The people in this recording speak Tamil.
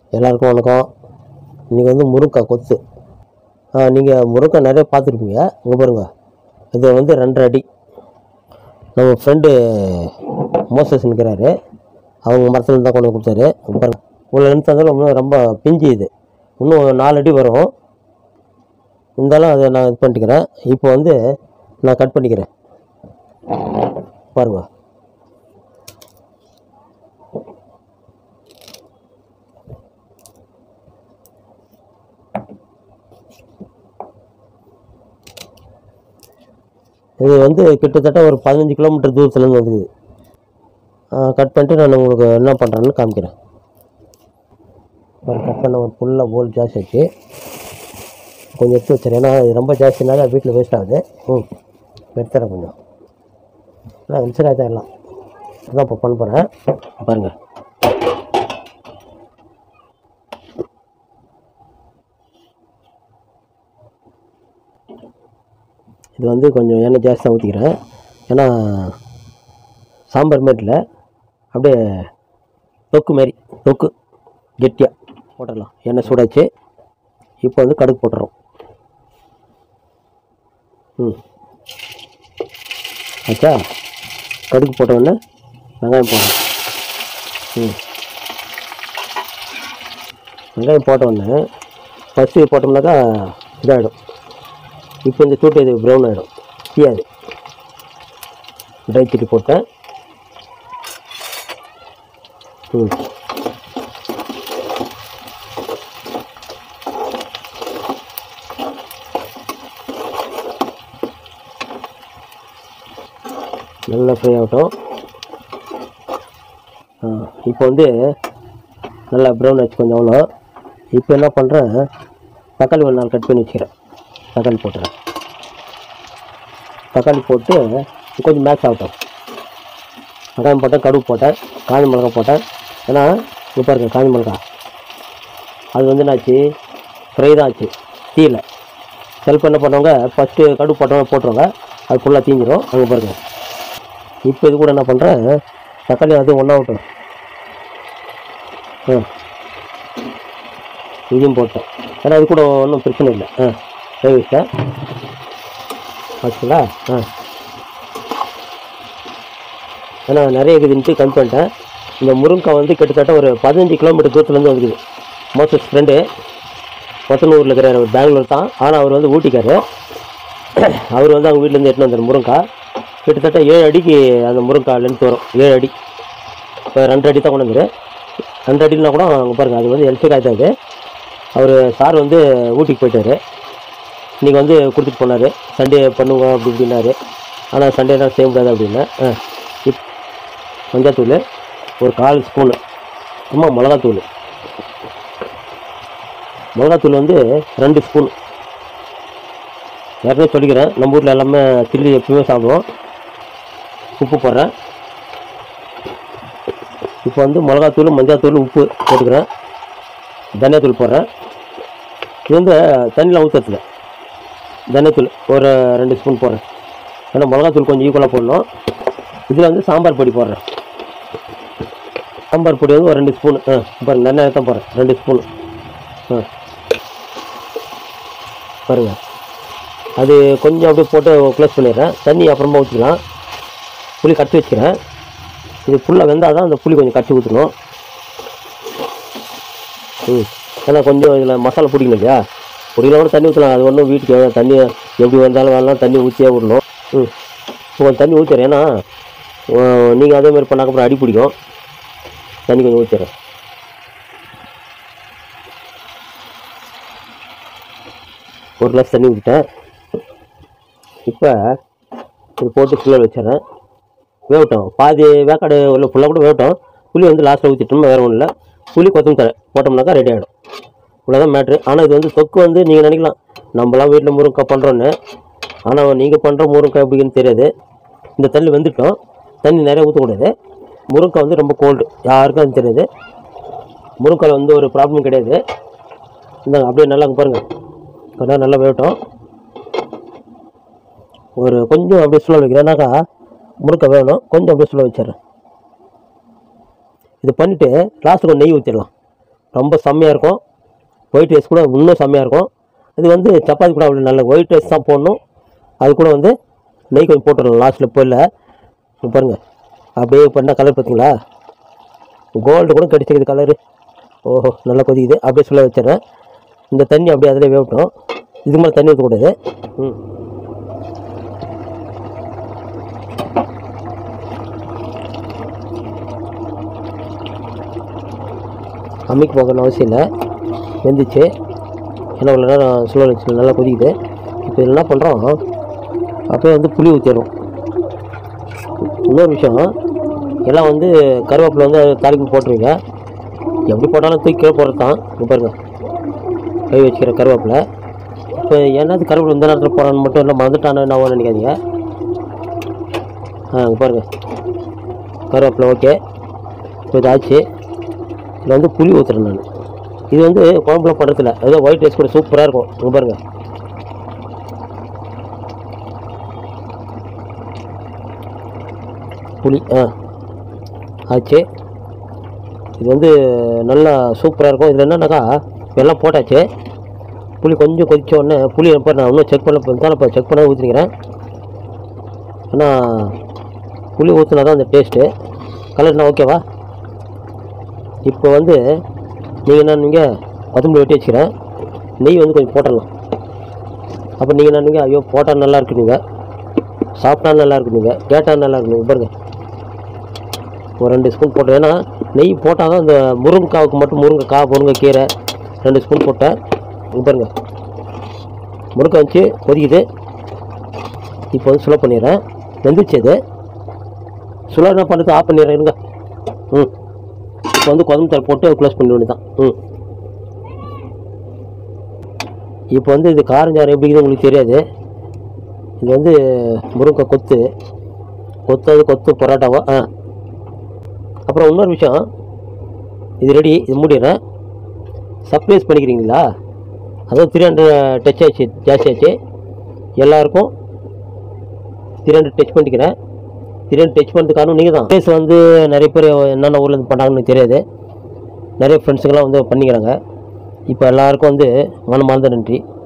எல்லாருக்கும் வணக்கம் இன்றைக்கி வந்து முருங்கைக்காய் கொத்து நீங்கள் முருங்கை நிறைய பார்த்துருப்பீங்க இங்கே பாருங்க இது வந்து ரெண்டரை அடி நம்ம ஃப்ரெண்டு மோசஸ் இருக்கிறாரு அவங்க மரத்தில் தான் கொண்டு வந்து கொடுத்தாரு இங்க பாருங்க இவ்வளோ லென்த் இருந்தாலும் இன்னும் ரொம்ப பிஞ்சு இது இன்னும் நாலு அடி வரும் இருந்தாலும் அதை நான் இது பண்ணிக்கிறேன் இப்போ வந்து நான் கட் பண்ணிக்கிறேன் பாருங்க இது வந்து கிட்டத்தட்ட ஒரு பதினஞ்சு கிலோமீட்டர் தூரத்துலேருந்து வந்துக்குது கட் பண்ணிட்டு நான் உங்களுக்கு என்ன பண்ணுறேன்னு காமிக்கிறேன் ஒரு கட் பண்ண ஒரு ஃபுல்லாக போல் ஜாஸ்தி ஆச்சு கொஞ்சம் எடுத்து வச்சுறேன் ஏன்னா இது ரொம்ப ஜாஸ்தினால வீட்டில் வேஸ்ட் ஆகுது ம் எடுத்துறேன் கொஞ்சம் இல்லை மிக்சர் ஆகிட்டா எல்லாம் அதான் இப்போ பண்ண போகிறேன் பாருங்கள் இது வந்து கொஞ்சம் எண்ணெய் ஜாஸ்தியாக ஊற்றிக்கிறேன் ஏன்னா சாம்பார் மாரியில் அப்படியே தொக்கு மாரி தொக்கு கெட்டியாக போட்டுடலாம் எண்ணெய் சூடாச்சு இப்போ வந்து கடுகு போட்டுறோம் ம் ஆச்சா கடுகு போட்ட உடனே வெங்காயம் போடுறோம் ம் வெங்காயம் போட்ட உடனே ஃபஸ்ட்டு போட்டோம்னாக்கா இதாகிடும் இப்போ இந்த சூட்டு இது ப்ரௌன் ஆகிடும் தீயாது ட்ரை சில்லி போட்டேன் ம் நல்லா ஃப்ரை ஆகட்டும் ஆ இப்போ வந்து நல்லா ப்ரௌன் ஆச்சு கொஞ்சம் அவ்வளோ இப்போ என்ன பண்ணுறேன் தக்காளி ஒரு நாள் கட் பண்ணி வச்சுக்கிறேன் தக்காளி போட்டுறேன் தக்காளி போட்டு கொஞ்சம் மேக்ஸ் ஆகட்டும் வெங்காயம் போட்டேன் கடுகு போட்டேன் காஞ்ச மிளகா போட்டேன் ஏன்னா இப்போ பாருங்க காஞ்ச மிளகா அது வந்து என்னாச்சு ஃப்ரை தான் ஆச்சு தீயில செல்ஃப் என்ன பண்ணுவாங்க ஃபஸ்ட்டு கடுகு போட்டவங்க போட்டுருவாங்க அது ஃபுல்லாக தீஞ்சிரும் அங்கே பாருங்க இப்போ இது கூட என்ன பண்ணுறேன் தக்காளி அது ஒன்றா விட்டோம் ஆ இதையும் போட்டேன் ஏன்னா இது கூட ஒன்றும் பிரச்சனை இல்லை ஆ வேக வச்சேன் ஆச்சுங்களா ஆ ஏன்னா நிறைய இருக்குதுன்ட்டு கம்மி பண்ணிட்டேன் இந்த முருங்கக்காய் வந்து கிட்டத்தட்ட ஒரு பதினஞ்சு கிலோமீட்டர் தூரத்துலேருந்து வந்துக்குது மோசஸ் ஃப்ரெண்டு கொத்தனூரில் இருக்கிறார் அவர் பெங்களூர் தான் ஆனால் அவர் வந்து ஊட்டிக்காரு அவர் வந்து அவங்க வீட்டிலேருந்து எடுத்துன்னு வந்தார் முருங்கக்காய் கிட்டத்தட்ட ஏழு அடிக்கு அந்த முருங்கக்காய் லென்த் வரும் ஏழு அடி இப்போ ரெண்டு அடி தான் கொண்டு வந்துரு ரெண்டு அடினா கூட அங்கே பாருங்கள் அது வந்து எல்சி காய் தான் இது அவர் சார் வந்து ஊட்டிக்கு போயிட்டாரு இன்றைக்கி வந்து கொடுத்துட்டு போனார் சண்டே பண்ணுங்க அப்படி இப்படின்னாரு ஆனால் சண்டே தான் செய்ய முடியாது அப்படின்னா ஆ இப் மஞ்சாத்தூள் ஒரு கால் ஸ்பூனு அம்மா மிளகாத்தூள் மிளகாத்தூள் வந்து ரெண்டு ஸ்பூன் ஏற்கனவே சொல்லிக்கிறேன் நம்ம ஊரில் எல்லாமே சில்லி எப்பவுமே சாப்பிடுவோம் உப்பு போடுறேன் இப்போ வந்து மிளகாத்தூள் மஞ்சாத்தூள் உப்பு போட்டுக்கிறேன் தனியாத்தூள் போடுறேன் இது வந்து தண்ணியில் ஊற்றுறதுல தனியாத்தூள் ஒரு ரெண்டு ஸ்பூன் போடுறேன் ஏன்னா மிளகாத்தூள் கொஞ்சம் ஈக்குவலாக போடணும் இதில் வந்து சாம்பார் பொடி போடுறேன் சாம்பார் பொடி வந்து ஒரு ரெண்டு ஸ்பூன் ஆ பாருங்க நிறைய தான் போடுறேன் ரெண்டு ஸ்பூன் ஆ பாருங்க அது கொஞ்சம் அப்படியே போட்டு க்ளோஸ் பண்ணிடுறேன் தண்ணி அப்புறமா ஊற்றிக்கலாம் புளி கட்டி வச்சுக்கிறேன் இது ஃபுல்லாக வெந்தால் தான் அந்த புளி கொஞ்சம் கட்டி ஊற்றணும் ம் ஏன்னா கொஞ்சம் இதில் மசாலா பிடிக்கணும் இல்லையா பிடிக்கலாம் கூட தண்ணி ஊற்றலாம் அது ஒன்றும் வீட்டுக்கு எவ்வளோ தண்ணி எப்படி வந்தாலும் வரலாம் தண்ணி ஊற்றியே விடணும் ம் இப்போ கொஞ்சம் தண்ணி ஊற்றுறேன் ஏன்னா நீங்கள் அதே மாதிரி பண்ணாக்க அப்புறம் அடி பிடிக்கும் தண்ணி கொஞ்சம் ஊற்றிடுறேன் ஒரு கிளாஸ் தண்ணி ஊற்றிட்டேன் இப்போ இது போட்டு ஃபுல்லாக வச்சிடுறேன் வேகட்டும் பாதி வேக்காடு உள்ள ஃபுல்லாக கூட வேகட்டும் புளி வந்து லாஸ்ட்டில் ஊற்றிட்டோம்னா வேறு ஒன்றும் இல்லை புளி கொத்தமல்லி தழை போட்டோம்னாக்கா ரெடி ஆகிடும் இவ்வளோதான் மேட்ரு ஆனால் இது வந்து தொக்கு வந்து நீங்கள் நினைக்கலாம் நம்மளாம் வீட்டில் முருங்கைக்காய் பண்ணுறோன்னு ஆனால் நீங்கள் பண்ணுற முருங்கைக்காய் எப்படின்னு தெரியாது இந்த தண்ணி வெந்துட்டோம் தண்ணி நிறைய ஊற்றக்கூடாது முருங்கைக்காய் வந்து ரொம்ப கோல்டு யாருக்கும் அது தெரியாது முருங்கைக்காய் வந்து ஒரு ப்ராப்ளம் கிடையாது இந்தாங்க அப்படியே நல்லா இங்க பாருங்கள் கொஞ்ச நேரம் நல்லா வேகட்டும் ஒரு கொஞ்சம் அப்படியே ஸ்லோ வைக்கிறேன்னாக்கா முறுக்க வேணும் கொஞ்சம் அப்படியே ஸ்லோ வச்சிடுறேன் இது பண்ணிவிட்டு லாஸ்ட்டு கொஞ்சம் நெய் ஊற்றிடலாம் ரொம்ப செம்மையாக இருக்கும் ஒயிட் ரைஸ் கூட இன்னும் செம்மையாக இருக்கும் இது வந்து சப்பாத்தி கூட அவ்வளோ நல்ல ஒயிட் ரைஸ் தான் போடணும் அது கூட வந்து நெய் கொஞ்சம் போட்டுடலாம் லாஸ்ட்டில் போயில பாருங்கள் அப்படியே பண்ண கலர் பார்த்தீங்களா கோல்டு கூட கிடைச்சிக்குது கலரு ஓஹோ நல்லா கொதிக்குது அப்படியே சொல்ல வச்சிடுறேன் இந்த தண்ணி அப்படியே அதிலே வேகட்டும் இதுக்கு மேலே தண்ணி ஊற்றக்கூடாது ம் அம்மிக்கு போகணும்னு அவசியம் இல்லை வெந்துச்சு ஏன்னா இவ்வளோ நேரம் ஸ்லோ வச்சு நல்லா கொதிக்குது இப்போ இதில் என்ன பண்ணுறோம் அப்படியே வந்து புளி ஊற்றிடும் இன்னொரு விஷயம் எல்லாம் வந்து கருவேப்பிலை வந்து தாளிப்பு போட்டுருவீங்க எப்படி போட்டாலும் தூக்கி கீழே போடுறது தான் இங்க பாருங்க கை வச்சுக்கிற கருவேப்பிலை இப்போ என்னது கருவேப்பிலை இந்த நேரத்தில் போடான்னு மட்டும் இல்லை மறந்துட்டானு நான் நினைக்காதீங்க ஆ இங்க பாருங்க கருவேப்பிலை ஓகே இப்போ இது ஆச்சு இதில் வந்து புளி ஊற்றுறேன் நான் இது வந்து குழம்புல பண்ணுறதில்ல ஏதோ ஒயிட் ரைஸ் கூட சூப்பராக இருக்கும் இங்கே பாருங்க புளி ஆ ஆச்சு இது வந்து நல்லா சூப்பராக இருக்கும் இதில் என்னன்னாக்கா எல்லாம் போட்டாச்சு புளி கொஞ்சம் கொதிச்ச உடனே புளி எப்போ நான் இன்னும் செக் பண்ண தான் இப்போ செக் பண்ண ஊற்றிக்கிறேன் ஆனால் புளி ஊற்றினா தான் அந்த டேஸ்ட்டு கலர்னா ஓகேவா இப்போ வந்து நீங்கள் என்ன நீங்கள் கொத்தமல்லி வெட்டி வச்சுக்கிறேன் நெய் வந்து கொஞ்சம் போட்டுடலாம் அப்போ நீங்கள் என்ன நீங்கள் ஐயோ போட்டால் நல்லா இருக்கு நீங்கள் சாப்பிட்டா நல்லா இருக்கு நீங்கள் கேட்டால் நல்லா இருக்கு நீங்கள் பாருங்கள் ஒரு ரெண்டு ஸ்பூன் போட்டேன் ஏன்னா நெய் போட்டால் தான் இந்த முருங்கைக்காவுக்கு மட்டும் முருங்கைக்காய் முருங்கைக்கீரை ரெண்டு ஸ்பூன் போட்டேன் இங்க பாருங்க முருங்கை வச்சு கொதிக்குது இப்போ வந்து சுலோ பண்ணிடுறேன் வெந்துச்சு இது சுலோ என்ன பண்ணுறது ஆஃப் பண்ணிடுறேன் இருங்க ம் இப்போ வந்து கொதம்பு போட்டு க்ளோஸ் பண்ண வேண்டியதான் ம் இப்போ வந்து இது காரஞ்சாரம் எப்படிங்கிறது உங்களுக்கு தெரியாது இது வந்து முருங்கை கொத்து கொத்து அது கொத்து பரோட்டாவா ஆ அப்புறம் இன்னொரு விஷயம் இது ரெடி இது மூடிடுறேன் சர்ப்ரைஸ் பண்ணிக்கிறீங்களா அதாவது த்ரீ ஹண்ட்ரட் டச் ஆச்சு ஜாஸ்தி ஆச்சு எல்லாருக்கும் த்ரீ ஹண்ட்ரட் டச் பண்ணிக்கிறேன் த்ரீ ஹண்ட்ரட் டச் பண்ணுறது காரணம் நீங்கள் தான் ஃபேஸ் வந்து நிறைய பேர் என்னென்ன ஊரில் இருந்து பண்ணாங்கன்னு தெரியாது நிறைய ஃப்ரெண்ட்ஸுங்கெல்லாம் வந்து பண்ணிக்கிறாங்க இப்போ எல்லாருக்கும் வந்து மனமார்ந்த நன்றி